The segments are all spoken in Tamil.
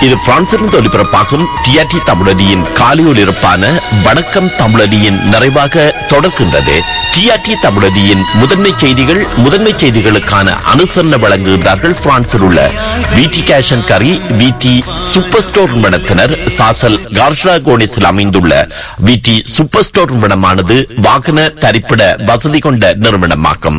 இது பிரான்சிலிருந்து ஒலிபரப்பாகும் டிஆர்டி தமிழடியின் காலை ஒலிபரப்பான வணக்கம் தமிழடியின் நிறைவாக தொடர்கின்றது டிஆர்டி தமிழடியின் முதன்மை செய்திகள் முதன்மை செய்திகளுக்கான அனுசரணை வழங்குகின்றார்கள் பிரான்சில் உள்ள விடி கேஷன் கரி விடி சூப்பர் ஸ்டோர் நிறுவனத்தினர் சாசல் கார்ஷா கோனிஸில் அமைந்துள்ள விடி சூப்பர் ஸ்டோர் நிறுவனமானது வாகன தரிப்பிட வசதி கொண்ட நிறுவனமாகும்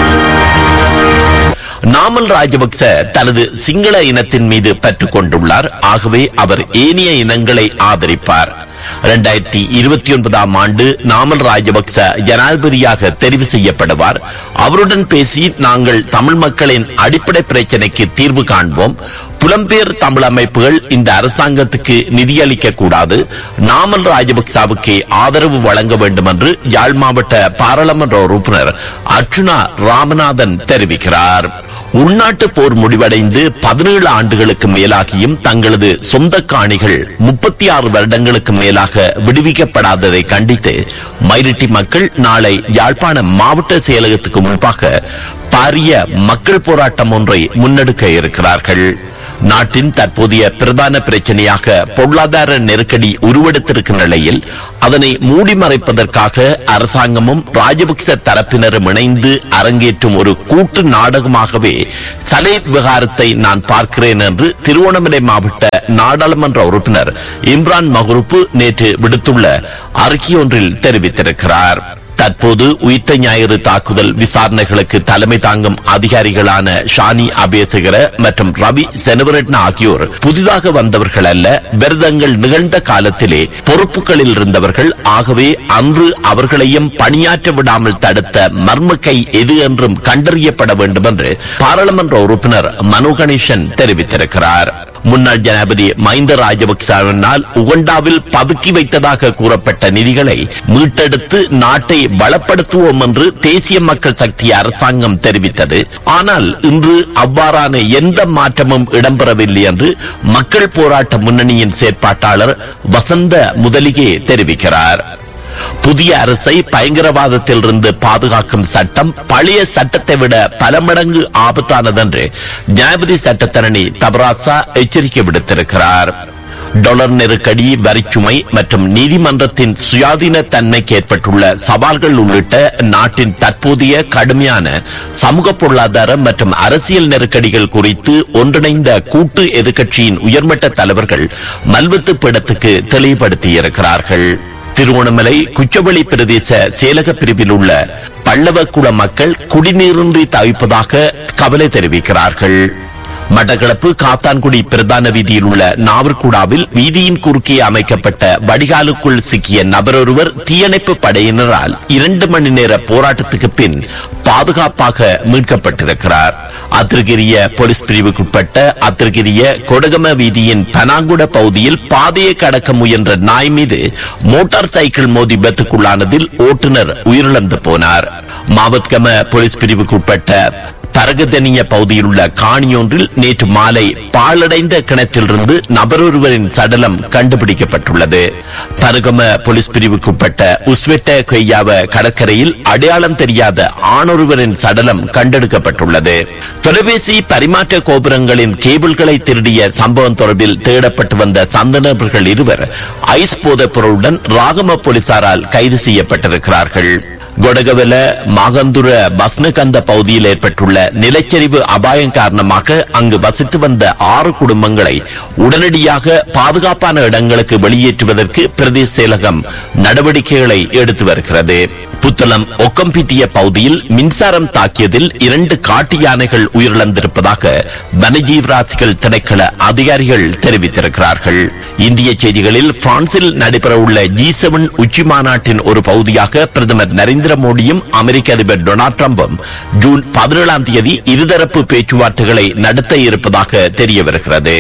நாமல் ராஜபக்ச தனது சிங்கள இனத்தின் மீது பற்று கொண்டுள்ளார் ஆகவே அவர் ஏனைய இனங்களை ஆதரிப்பார் இரண்டாயிரத்தி இருபத்தி ஒன்பதாம் ஆண்டு நாமல் ராஜபக்ச ஜனாதிபதியாக தெரிவு செய்யப்படுவார் அவருடன் பேசி நாங்கள் தமிழ் மக்களின் அடிப்படை பிரச்சனைக்கு தீர்வு காண்போம் புலம்பெயர் தமிழ் அமைப்புகள் இந்த அரசாங்கத்துக்கு நிதியளிக்க கூடாது நாமல் ராஜபக்சாவுக்கு ஆதரவு வழங்க வேண்டும் என்று யாழ் மாவட்ட பாராளுமன்ற உறுப்பினர் அர்ச்சுனா ராமநாதன் தெரிவிக்கிறார் உள்நாட்டு போர் முடிவடைந்து பதினேழு ஆண்டுகளுக்கு மேலாகியும் தங்களது சொந்த காணிகள் முப்பத்தி ஆறு வருடங்களுக்கு மேலாக விடுவிக்கப்படாததை கண்டித்து மயிரிட்டி மக்கள் நாளை யாழ்ப்பாணம் மாவட்ட செயலகத்துக்கு முன்பாக பாரிய மக்கள் போராட்டம் ஒன்றை முன்னெடுக்க இருக்கிறார்கள் நாட்டின் தற்போதைய பிரதான பிரச்சனையாக பொருளாதார நெருக்கடி உருவெடுத்திருக்கும் நிலையில் அதனை மூடி மறைப்பதற்காக அரசாங்கமும் ராஜபக்ச தரப்பினரும் இணைந்து அரங்கேற்றும் ஒரு கூட்டு நாடகமாகவே சலை விவகாரத்தை நான் பார்க்கிறேன் என்று திருவோணமலை மாவட்ட நாடாளுமன்ற உறுப்பினர் இம்ரான் மகுருப்பு நேற்று விடுத்துள்ள அறிக்கையொன்றில் தெரிவித்திருக்கிறார் தற்போது உயிர்த்த ஞாயிறு தாக்குதல் விசாரணைகளுக்கு தலைமை தாங்கும் அதிகாரிகளான ஷானி அபேசகர மற்றும் ரவி செனவரட்ன ஆகியோர் புதிதாக வந்தவர்கள் அல்ல விரதங்கள் நிகழ்ந்த காலத்திலே பொறுப்புகளில் இருந்தவர்கள் ஆகவே அன்று அவர்களையும் பணியாற்ற விடாமல் தடுத்த மர்ம கை எது என்றும் கண்டறியப்பட வேண்டும் என்று பாராளுமன்ற உறுப்பினர் மனோ கணேசன் தெரிவித்திருக்கிறார் முன்னாள் ஜனாதிபதி மஹிந்த ராஜபக்சவினால் உகண்டாவில் பதுக்கி வைத்ததாக கூறப்பட்ட நிதிகளை மீட்டெடுத்து நாட்டை பலப்படுத்துவோம் என்று தேசிய மக்கள் சக்தி அரசாங்கம் தெரிவித்தது ஆனால் இன்று அவ்வாறான எந்த மாற்றமும் இடம்பெறவில்லை என்று மக்கள் போராட்ட முன்னணியின் செயற்பாட்டாளர் வசந்த முதலிகே தெரிவிக்கிறார் புதிய அரசை பயங்கரவாதத்திலிருந்து பாதுகாக்கும் சட்டம் பழைய சட்டத்தை விட பல மடங்கு ஆபத்தானதென்று ஜனாதிபதி சட்டத்தரணி தபராசா எச்சரிக்கை விடுத்திருக்கிறார் டாலர் நெருக்கடி வரிச்சுமை மற்றும் நீதிமன்றத்தின் சுயாதீன தன்மைக்கு ஏற்பட்டுள்ள சவால்கள் உள்ளிட்ட நாட்டின் தற்போதைய கடுமையான சமூக பொருளாதார மற்றும் அரசியல் நெருக்கடிகள் குறித்து ஒன்றிணைந்த கூட்டு எதிர்க்கட்சியின் உயர்மட்ட தலைவர்கள் மல்வத்து பீடத்துக்கு தெளிவுபடுத்தியிருக்கிறார்கள் திருவண்ணாமலை குச்சவெளி பிரதேச செயலக பிரிவில் உள்ள பல்லவக்குள மக்கள் குடிநீரின்றி தவிப்பதாக கவலை தெரிவிக்கிறார்கள் மட்டக்களப்பு காத்தான்குடி பிரதான வீதியில் உள்ள நாவர்குடாவில் வீதியின் குறுக்கே அமைக்கப்பட்ட வடிகாலுக்குள் சிக்கிய நபரொருவர் தீயணைப்பு படையினரால் இரண்டு மணி நேர போராட்டத்துக்கு பின் பாதுகாப்பாக மீட்கப்பட்டிருக்கிறார் அத்திருக்கிரிய போலீஸ் பிரிவுக்குட்பட்ட அத்திருக்கிரிய கொடகம வீதியின் பனாங்குட பகுதியில் பாதையை கடக்க முயன்ற நாய் மீது மோட்டார் சைக்கிள் மோதி விபத்துக்குள்ளானதில் ஓட்டுநர் உயிரிழந்து போனார் மாவத்கம போலீஸ் பிரிவுக்குட்பட்ட தரகதனிய பகுதியில் உள்ள காணியொன்றில் நேற்று மாலை பாழடைந்த கிணற்றிலிருந்து நபரொருவரின் சடலம் கண்டுபிடிக்கப்பட்டுள்ளது தரகம போலீஸ் பிரிவுக்குட்பட்ட உஸ்வெட்ட கொய்யாவ கடற்கரையில் அடையாளம் தெரியாத ஆணொருவரின் சடலம் கண்டெடுக்கப்பட்டுள்ளது தொலைபேசி பரிமாற்ற கோபுரங்களின் கேபிள்களை திருடிய சம்பவம் தொடர்பில் தேடப்பட்டு வந்த சந்த நபர்கள் இருவர் ஐஸ் போதைப் பொருளுடன் ராகம போலீசாரால் கைது செய்யப்பட்டிருக்கிறார்கள் கொடகவல மாகந்துர பஸ்னகந்த பகுதியில் ஏற்பட்டுள்ள நிலச்சரிவு அபாயம் காரணமாக அங்கு வசித்து வந்த ஆறு குடும்பங்களை உடனடியாக பாதுகாப்பான இடங்களுக்கு வெளியேற்றுவதற்கு பிரதேச செயலகம் நடவடிக்கைகளை எடுத்து வருகிறது புத்தளம் ஒக்கம்பிட்டிய பகுதியில் மின்சாரம் தாக்கியதில் இரண்டு காட்டு யானைகள் உயிரிழந்திருப்பதாக வனஜீவராசிகள் திணைக்கள அதிகாரிகள் தெரிவித்திருக்கிறார்கள் இந்திய செய்திகளில் பிரான்சில் நடைபெறவுள்ள ஜி செவன் உச்சி மாநாட்டின் ஒரு பகுதியாக பிரதமர் நரேந்திர மோடியும் அமெரிக்க அதிபர் டொனால்ட் டிரம்பும் ஜூன் பதினேழாம் தேதி இருதரப்பு பேச்சுவார்த்தைகளை நடத்த இருப்பதாக தெரிய வருகிறது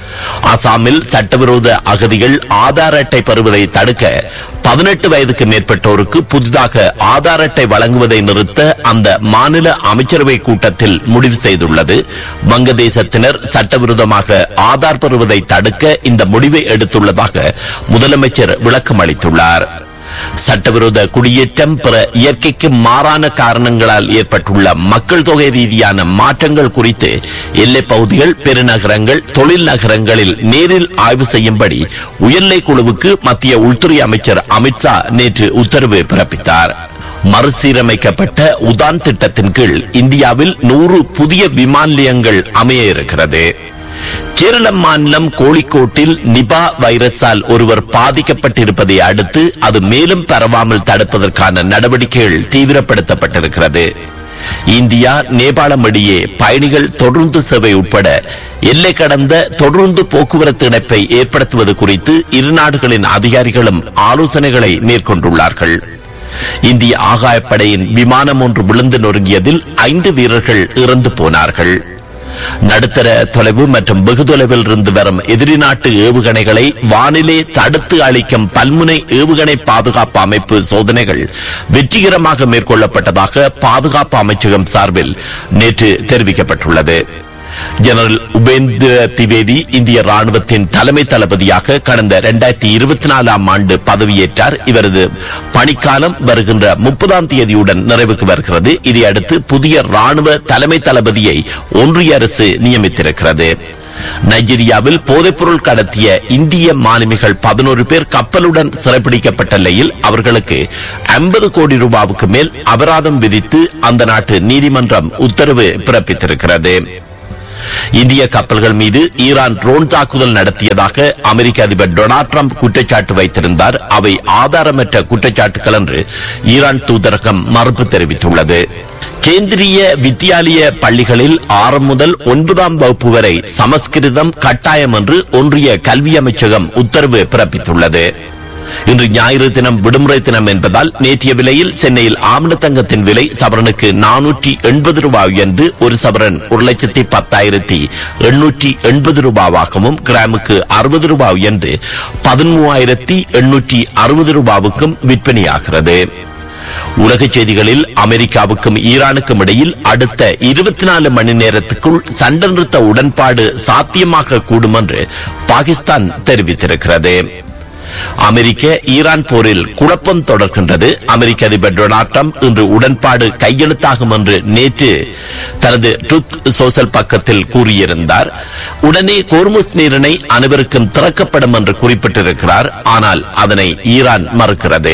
அசாமில் சட்டவிரோத அகதிகள் ஆதார் அட்டை பெறுவதை தடுக்க பதினெட்டு வயதுக்கு மேற்பட்டோருக்கு புதிதாக ஆதார் அட்டை வழங்குவதை நிறுத்த அந்த மாநில அமைச்சரவை கூட்டத்தில் முடிவு செய்துள்ளது வங்கதேசத்தினர் சட்டவிரோதமாக ஆதார் பெறுவதை தடுக்க இந்த முடிவை எடுத்துள்ளதாக முதலமைச்சர் விளக்கம் அளித்துள்ளார் சட்டவிரோத குடியேற்றம் பிற இயற்கைக்கு மாறான காரணங்களால் ஏற்பட்டுள்ள மக்கள் தொகை ரீதியான மாற்றங்கள் குறித்து எல்லைப் பகுதிகள் பெருநகரங்கள் தொழில் நகரங்களில் நேரில் ஆய்வு செய்யும்படி உயர்நிலை குழுவுக்கு மத்திய உள்துறை அமைச்சர் அமித்ஷா நேற்று உத்தரவு பிறப்பித்தார் மறுசீரமைக்கப்பட்ட உதான் திட்டத்தின் கீழ் இந்தியாவில் நூறு புதிய விமான நிலையங்கள் அமைய இருக்கிறது கேரள மாநிலம் கோழிக்கோட்டில் நிபா வைரஸால் ஒருவர் பாதிக்கப்பட்டிருப்பதை அடுத்து அது மேலும் பரவாமல் தடுப்பதற்கான நடவடிக்கைகள் தீவிரப்படுத்தப்பட்டிருக்கிறது இந்தியா நேபாளம் இடையே பயணிகள் தொடர்ந்து சேவை உட்பட எல்லை கடந்த தொடர்ந்து போக்குவரத்து இணைப்பை ஏற்படுத்துவது குறித்து இரு நாடுகளின் அதிகாரிகளும் ஆலோசனைகளை மேற்கொண்டுள்ளார்கள் இந்திய ஆகாயப்படையின் விமானம் ஒன்று விழுந்து நொறுங்கியதில் ஐந்து வீரர்கள் இறந்து போனார்கள் நடுத்தர தொலைவு மற்றும் வெகு தொலைவில் இருந்து வரும் எதிரி நாட்டு ஏவுகணைகளை வானிலே தடுத்து அளிக்கும் பல்முனை ஏவுகணை பாதுகாப்பு அமைப்பு சோதனைகள் வெற்றிகரமாக மேற்கொள்ளப்பட்டதாக பாதுகாப்பு அமைச்சகம் சார்பில் நேற்று தெரிவிக்கப்பட்டுள்ளது ஜெனரல் உபேந்திர திவேதி இந்திய ராணுவத்தின் தலைமை தளபதியாக கடந்த இரண்டாயிரத்தி இருபத்தி நாலாம் ஆண்டு பதவியேற்றார் இவரது பணிக்காலம் வருகின்ற முப்பதாம் தேதியுடன் நிறைவுக்கு வருகிறது இதையடுத்து புதிய ராணுவ தலைமை தளபதியை ஒன்றிய அரசு நியமித்திருக்கிறது நைஜீரியாவில் போதைப்பொருள் கடத்திய இந்திய மாலுமிகள் பதினோரு பேர் கப்பலுடன் சிறைப்பிடிக்கப்பட்ட நிலையில் அவர்களுக்கு ஐம்பது கோடி ரூபாவுக்கு மேல் அபராதம் விதித்து அந்த நாட்டு நீதிமன்றம் உத்தரவு பிறப்பித்திருக்கிறது இந்திய கப்பல்கள் மீது ஈரான் ட்ரோன் தாக்குதல் நடத்தியதாக அமெரிக்க அதிபர் டொனால்ட் ட்ரம்ப் குற்றச்சாட்டு வைத்திருந்தார் அவை ஆதாரமற்ற குற்றச்சாட்டுகள் என்று ஈரான் தூதரகம் மறுப்பு தெரிவித்துள்ளது கேந்திரிய வித்தியாலய பள்ளிகளில் ஆறு முதல் ஒன்பதாம் வகுப்பு வரை சமஸ்கிருதம் கட்டாயம் என்று ஒன்றிய கல்வி அமைச்சகம் உத்தரவு பிறப்பித்துள்ளது இன்று ஞாயிறு தினம் விடுமுறை தினம் என்பதால் நேற்றைய விலையில் சென்னையில் ஆமணத்தங்கத்தின் விலை சவரனுக்கு நானூற்றி எண்பது ரூபாய் என்று ஒரு சவரன் ஒரு லட்சத்தி பத்தாயிரத்தி எண்ணூற்றி எண்பது ரூபாவாகவும் கிராமுக்கு அறுபது ரூபாய் என்று பதிமூவாயிரத்தி எண்ணூற்றி அறுபது ரூபாவுக்கும் விற்பனையாகிறது உலகச் செய்திகளில் அமெரிக்காவுக்கும் ஈரானுக்கும் இடையில் அடுத்த இருபத்தி நாலு மணி நேரத்துக்குள் சண்டை நிறுத்த உடன்பாடு சாத்தியமாக கூடும் என்று பாகிஸ்தான் தெரிவித்திருக்கிறது அமெரிக்க ஈரான் போரில் குழப்பம் தொடர்கின்றது அமெரிக்க அதிபர் டொனால்ட் ட்ரம்ப் இன்று உடன்பாடு கையெழுத்தாகும் என்று நேற்று தனது ட்ருத் சோஷல் பக்கத்தில் கூறியிருந்தார் உடனே கோர்முஸ் நீரிணை அனைவருக்கும் திறக்கப்படும் என்று குறிப்பிட்டிருக்கிறார் ஆனால் அதனை ஈரான் மறுக்கிறது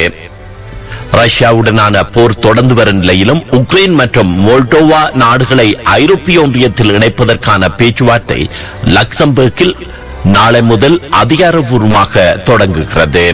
ரஷ்யாவுடனான போர் தொடர்ந்து வரும் நிலையிலும் உக்ரைன் மற்றும் மோல்டோவா நாடுகளை ஐரோப்பிய ஒன்றியத்தில் இணைப்பதற்கான பேச்சுவார்த்தை லக்சம்பர்கில் நாளை முதல் அதிகாரப்பூர்வமாக தொடங்குகிறது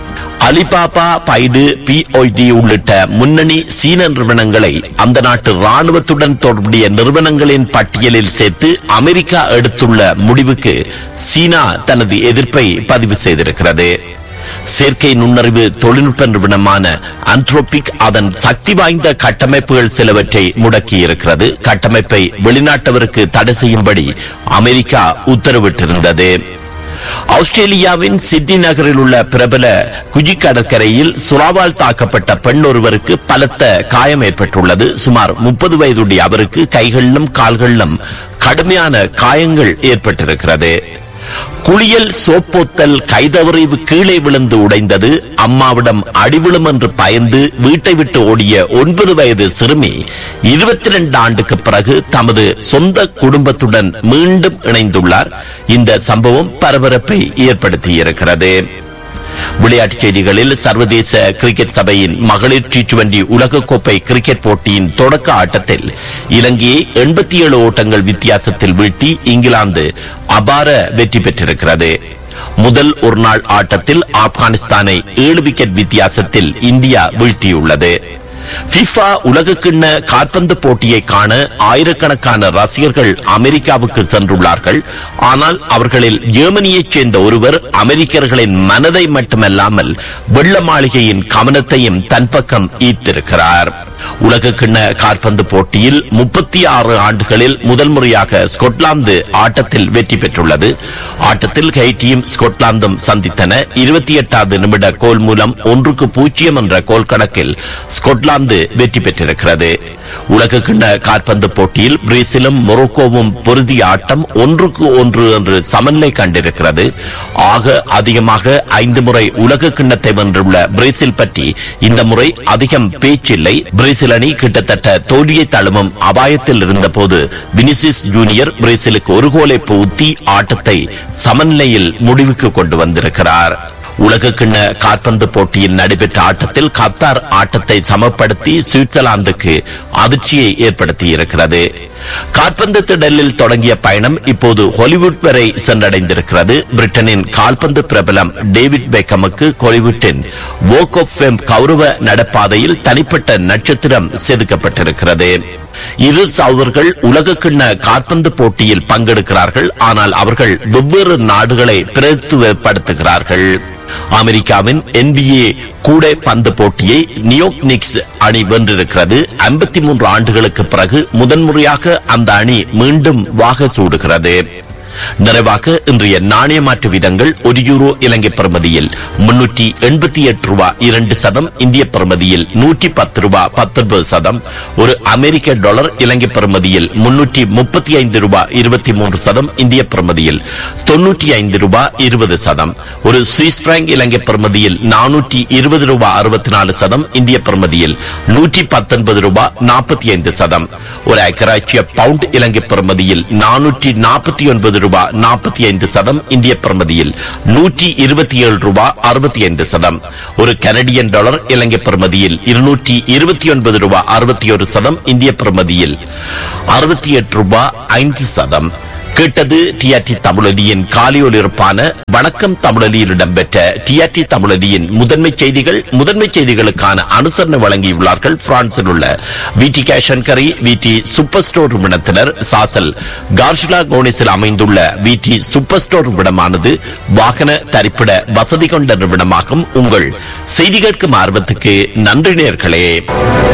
அலிபாபா பைடு பிஒய்டி உள்ளிட்ட முன்னணி சீன நிறுவனங்களை அந்த நாட்டு ராணுவத்துடன் தொடர்புடைய நிறுவனங்களின் பட்டியலில் சேர்த்து அமெரிக்கா எடுத்துள்ள முடிவுக்கு சீனா தனது எதிர்ப்பை பதிவு செய்திருக்கிறது செயற்கை நுண்ணறிவு தொழில்நுட்ப நிறுவனமான அன்ட்ரோபிக் அதன் சக்தி வாய்ந்த கட்டமைப்புகள் சிலவற்றை முடக்கியிருக்கிறது கட்டமைப்பை வெளிநாட்டவருக்கு தடை செய்யும்படி அமெரிக்கா உத்தரவிட்டிருந்தது ஆஸ்திரேலியாவின் சிட்னி நகரில் உள்ள பிரபல குஜி கடற்கரையில் சுறாவால் தாக்கப்பட்ட பெண் ஒருவருக்கு பலத்த காயம் ஏற்பட்டுள்ளது சுமார் முப்பது வயதுடைய அவருக்கு கைகளிலும் கால்களிலும் கடுமையான காயங்கள் ஏற்பட்டிருக்கிறது குளியல் சோப்போத்தல் கைதவறி கீழே விழுந்து உடைந்தது அம்மாவிடம் அடிவிழும் என்று பயந்து வீட்டை விட்டு ஓடிய ஒன்பது வயது சிறுமி இருபத்தி ரெண்டு ஆண்டுக்கு பிறகு தமது சொந்த குடும்பத்துடன் மீண்டும் இணைந்துள்ளார் இந்த சம்பவம் பரபரப்பை ஏற்படுத்தியிருக்கிறது விளையாட்டுச் செய்திகளில் சர்வதேச கிரிக்கெட் சபையின் மகளிர் டி டுவெண்டி உலகக்கோப்பை கிரிக்கெட் போட்டியின் தொடக்க ஆட்டத்தில் இலங்கையை எண்பத்தி ஏழு ஓட்டங்கள் வித்தியாசத்தில் வீழ்த்தி இங்கிலாந்து அபார வெற்றி பெற்றிருக்கிறது முதல் ஒருநாள் ஆட்டத்தில் ஆப்கானிஸ்தானை ஏழு விக்கெட் வித்தியாசத்தில் இந்தியா வீழ்த்தியுள்ளது பிஃபா உலகக்கிண்ண கால்பந்து போட்டியை காண ஆயிரக்கணக்கான ரசிகர்கள் அமெரிக்காவுக்கு சென்றுள்ளார்கள் ஆனால் அவர்களில் ஜெர்மனியைச் சேர்ந்த ஒருவர் அமெரிக்கர்களின் மனதை மட்டுமல்லாமல் வெள்ள மாளிகையின் கவனத்தையும் தன் பக்கம் ஈர்த்திருக்கிறார் உலகக்கிண்ண கால்பந்து போட்டியில் முப்பத்தி ஆறு ஆண்டுகளில் முதல் முறையாக ஸ்கொட்லாந்து ஆட்டத்தில் வெற்றி பெற்றுள்ளது ஆட்டத்தில் ஹைட்டியும் ஸ்கொட்லாந்தும் சந்தித்தன இருபத்தி எட்டாவது நிமிட கோல் மூலம் ஒன்றுக்கு பூஜ்ஜியம் என்ற கோல் கணக்கில் ஸ்கொட்லாந்து இங்கிலாந்து வெற்றி பெற்றிருக்கிறது உலக கிண்ண கால்பந்து போட்டியில் பிரேசிலும் மொரோக்கோவும் பொருதிய ஆட்டம் ஒன்றுக்கு ஒன்று என்று சமநிலை கண்டிருக்கிறது ஆக அதிகமாக ஐந்து முறை உலக கிண்ணத்தை வென்றுள்ள பிரேசில் பற்றி இந்த முறை அதிகம் பேச்சில்லை பிரேசில் அணி கிட்டத்தட்ட தோல்வியை தழுவும் அபாயத்தில் இருந்தபோது வினிசிஸ் ஜூனியர் பிரேசிலுக்கு ஒரு கோலை புகுத்தி ஆட்டத்தை சமநிலையில் முடிவுக்கு கொண்டு வந்திருக்கிறார் உலக கிண்ண கால்பந்து போட்டியில் நடைபெற்ற ஆட்டத்தில் கத்தார் ஆட்டத்தை சமப்படுத்தி சுவிட்சர்லாந்துக்கு அதிர்ச்சியை ஏற்படுத்தி இருக்கிறது கால்பந்து திடலில் தொடங்கிய பயணம் இப்போது ஹாலிவுட் வரை சென்றடைந்திருக்கிறது பிரிட்டனின் கால்பந்து பிரபலம் டேவிட் பெக்கமுக்கு ஹாலிவுட்டின் வோக் ஆஃப் ஃபேம் கௌரவ நடப்பாதையில் தனிப்பட்ட நட்சத்திரம் செதுக்கப்பட்டிருக்கிறது இரு சகோதரர்கள் உலக கிண்ண கால்பந்து போட்டியில் பங்கெடுக்கிறார்கள் ஆனால் அவர்கள் வெவ்வேறு நாடுகளை பிரதித்துவப்படுத்துகிறார்கள் அமெரிக்காவின் NBA கூடை பந்து போட்டியை நியோக் நிக்ஸ் அணி வென்றிருக்கிறது 53 மூன்று ஆண்டுகளுக்கு பிறகு முதன்முறையாக அந்த அணி மீண்டும் வாக சூடுகிறது நிறைவாக இன்றைய நாணய மாற்று விதங்கள் ஒரு யூரோ இலங்கை பிரமதியில் முன்னூற்றி எண்பத்தி எட்டு ரூபாய் இரண்டு சதம் இந்திய பிரமதியில் நூற்றி பத்து ரூபாய் பத்தொன்பது சதம் ஒரு அமெரிக்க டாலர் இலங்கை பிரமதியில் முன்னூற்றி முப்பத்தி ஐந்து ரூபாய் இருபத்தி மூன்று சதம் இந்திய பிரமதியில் தொன்னூற்றி ஐந்து ரூபாய் இருபது சதம் ஒரு சுவிஸ் பிராங்க் இலங்கை பிரமதியில் நானூற்றி இருபது ரூபாய் அறுபத்தி நாலு சதம் இந்திய பிரமதியில் நூற்றி பத்தொன்பது ரூபாய் நாற்பத்தி ஐந்து சதம் ஒரு அக்கராட்சிய பவுண்ட் இலங்கை பிரமதியில் நானூற்றி நாற்பத்தி ஒன்பது ரூபாய் நாற்பத்தி ஐந்து சதம் இந்திய பிரமதியில் நூற்றி இருபத்தி ஏழு ரூபாய் அறுபத்தி ஐந்து சதம் ஒரு கனடியன் டாலர் இலங்கை பிரமதியில் இருநூற்றி இருபத்தி ஒன்பது ரூபாய் அறுபத்தி ஒரு சதம் இந்திய பிரமதியில் அறுபத்தி எட்டு ரூபாய் ஐந்து சதம் கேட்டது டிஆர்டி தமிழொலியின் காலியொலிருப்பான வணக்கம் தமிழொலியில் இடம்பெற்ற டிஆர்டி தமிழொலியின் முதன்மை செய்திகள் முதன்மை செய்திகளுக்கான அனுசரணை வழங்கியுள்ளார்கள் பிரான்சில் உள்ள விடி கேஷன்கரி விடி சூப்பர் ஸ்டோர் நிறுவனத்தினர் சாசல் கார்ஷிலா கோனிஸில் அமைந்துள்ள விடி சூப்பர் ஸ்டோர் நிறுவனமானது வாகன தரிப்பிட வசதி கொண்ட நிறுவனமாகும் உங்கள் செய்தி கேட்கும் ஆர்வத்துக்கு நன்றி நேர்களே